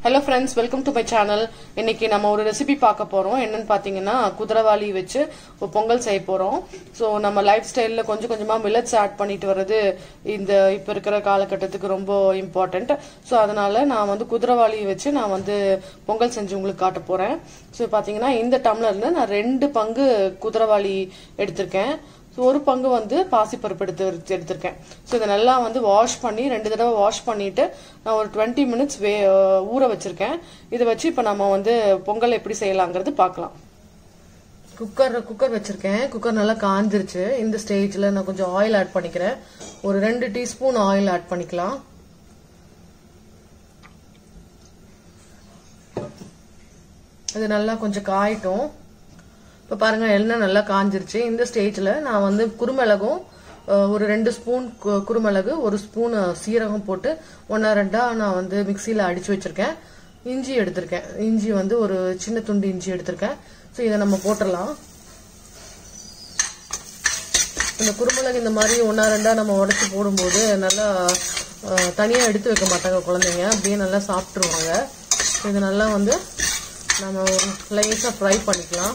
hello friends welcome to my channel இன்னைக்கு நம்ம ஒரு ரெசிபி பார்க்க போறோம் என்னன்னு பாத்தீங்கன்னா குதிரவாளி வச்சு ஒரு பொங்கல் செய்ய போறோம் ஸோ நம்ம லைஃப் ஸ்டைல்ல கொஞ்சம் கொஞ்சமா மில்லட்ஸ் ஆட் பண்ணிட்டு வர்றது இந்த இப்ப இருக்கிற காலகட்டத்துக்கு ரொம்ப இம்பார்ட்டன்ட் ஸோ அதனால நான் வந்து குதிரவாளி வச்சு நான் வந்து பொங்கல் செஞ்சு உங்களுக்கு காட்ட போறேன் ஸோ பாத்தீங்கன்னா இந்த டம்ளர்ல நான் ரெண்டு பங்கு குதிரவாளி எடுத்திருக்கேன் ஸோ ஒரு பங்கு வந்து பாசிப்பருப்பு எடுத்து வச்சு எடுத்திருக்கேன் ஸோ இதை நல்லா வந்து வாஷ் பண்ணி ரெண்டு தடவை வாஷ் பண்ணிட்டு நான் ஒரு டுவெண்ட்டி மினிட்ஸ் வே ஊற வச்சிருக்கேன் இதை வச்சு இப்போ நம்ம வந்து பொங்கல் எப்படி செய்யலாங்கிறது பார்க்கலாம் குக்கர் குக்கர் வச்சிருக்கேன் குக்கர் நல்லா காஞ்சிருச்சு இந்த ஸ்டேஜில் நான் கொஞ்சம் ஆயில் ஆட் பண்ணிக்கிறேன் ஒரு ரெண்டு டீஸ்பூன் ஆயில் ஆட் பண்ணிக்கலாம் அது நல்லா கொஞ்சம் காயட்டும் இப்போ பாருங்க எண்ணெய் நல்லா காஞ்சிருச்சு இந்த ஸ்டேஜில் நான் வந்து குருமிளகும் அஹ், ஒரு ரெண்டு ஸ்பூன் கு- குருமிளகு ஒரு ஸ்பூன் சீரகம் போட்டு ஒன்றா ரெண்டா நான் வந்து மிக்சியில் அடிச்சு வச்சிருக்கேன் இஞ்சி எடுத்திருக்கேன் இஞ்சி வந்து ஒரு சின்ன துண்டு இஞ்சி எடுத்திருக்கேன் ஸோ இதை நம்ம போட்டுடலாம் இந்த குருமிளகு இந்த மாதிரி ஒன்றா ரெண்டா நம்ம உடச்சி போடும்போது நல்லா தனியாக எடுத்து வைக்க மாட்டாங்க குழந்தைங்க அப்படியே நல்லா சாப்பிட்ருவாங்க இது நல்லா வந்து நம்ம ஒரு லைஸாக ஃப்ரை பண்ணிக்கலாம்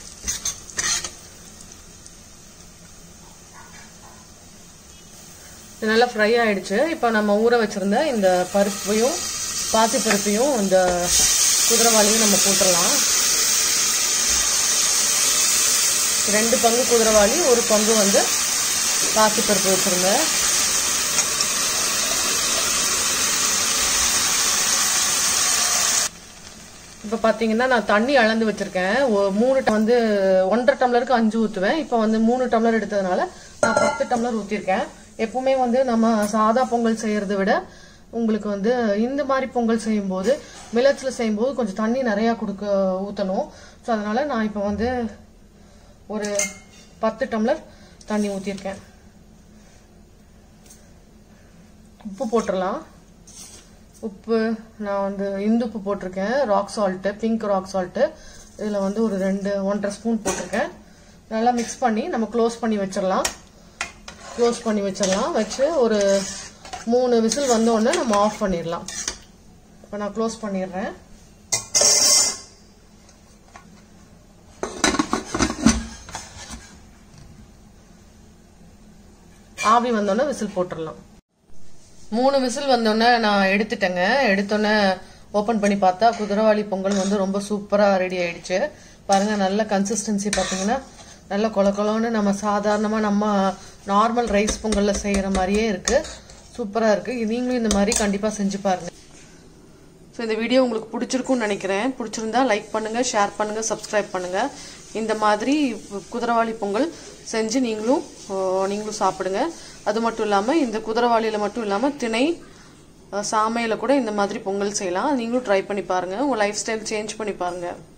இது நல்லா ஃப்ரை ஆயிடுச்சு இப்போ நம்ம ஊற வச்சிருந்த இந்த பருப்பையும் பாசி பருப்பையும் இந்த குதிரவாளியும் நம்ம போட்டுடலாம் ரெண்டு பங்கு குதிரவாளி ஒரு பங்கு வந்து பாசி பருப்பு வச்சிருந்தேன் இப்போ பார்த்தீங்கன்னா நான் தண்ணி அளந்து வச்சிருக்கேன் ஒ- மூணு ட- வந்து ஒன்றரை டம்ளருக்கு அஞ்சு ஊற்றுவேன் இப்போ வந்து மூணு டம்ளர் எடுத்ததுனால நான் பத்து டம்ளர் ஊற்றிருக்கேன் எப்பவுமே வந்து நம்ம சாதா பொங்கல் செய்யறதை விட உங்களுக்கு வந்து இந்த மாதிரி பொங்கல் செய்யும்போது மில்லட்ஸில் செய்யும்போது கொஞ்சம் தண்ணி நிறையா கொடுக்க ஊற்றணும் ஸோ அதனால நான் இப்போ வந்து ஒரு பத்து டம்ளர் தண்ணி ஊற்றிருக்கேன் உப்பு போட்டுடலாம் உப்பு நான் வந்து இந்துப்பு போட்டிருக்கேன் rock salt pink rock salt இதில் வந்து ஒரு ரெண்டு ஒன்றரை ஸ்பூன் போட்டிருக்கேன் நல்லா மிக்ஸ் பண்ணி நம்ம க்ளோஸ் பண்ணி வச்சிடலாம் க்ளோஸ் பண்ணி வச்சிடலாம் வச்சு ஒரு மூணு விசில் வந்த உடனே நம்ம ஆஃப் பண்ணிடலாம் இப்போ நான் க்ளோஸ் பண்ணிடுறேன் ஆவி வந்தோடனே விசில் போட்டுடலாம் மூணு விசில் வந்தோடனே நான் எடுத்துட்டேங்க எடுத்தோடனே ஓப்பன் பண்ணி பார்த்தா குதிரவாளி பொங்கல் வந்து ரொம்ப சூப்பராக ரெடி ஆயிடுச்சு பாருங்க நல்ல கன்சிஸ்டன்சி பார்த்தீங்கன்னா நல்ல கொல கொலன்னு நம்ம சாதாரணமாக நம்ம நார்மல் ரைஸ் பொங்கலில் செய்கிற மாதிரியே இருக்கு சூப்பராக இருக்கு நீங்களும் இந்த மாதிரி கண்டிப்பாக செஞ்சு பாருங்க ஸோ இந்த வீடியோ உங்களுக்கு பிடிச்சிருக்கும்னு நினைக்கிறேன் பிடிச்சிருந்தா லைக் பண்ணுங்க ஷேர் பண்ணுங்க சப்ஸ்கிரைப் பண்ணுங்க இந்த மாதிரி குதிரவாளி பொங்கல் செஞ்சு நீங்களும் அஹ், நீங்களும் சாப்பிடுங்க அது மட்டும் இல்லாமல் இந்த குதிரவாளியில் மட்டும் இல்லாமல் திணை அஹ், சாமையில கூட இந்த மாதிரி பொங்கல் செய்யலாம் நீங்களும் ட்ரை பண்ணி பாருங்க உங்கள் லைஃப் ஸ்டைல் சேஞ்ச் பண்ணி பாருங்க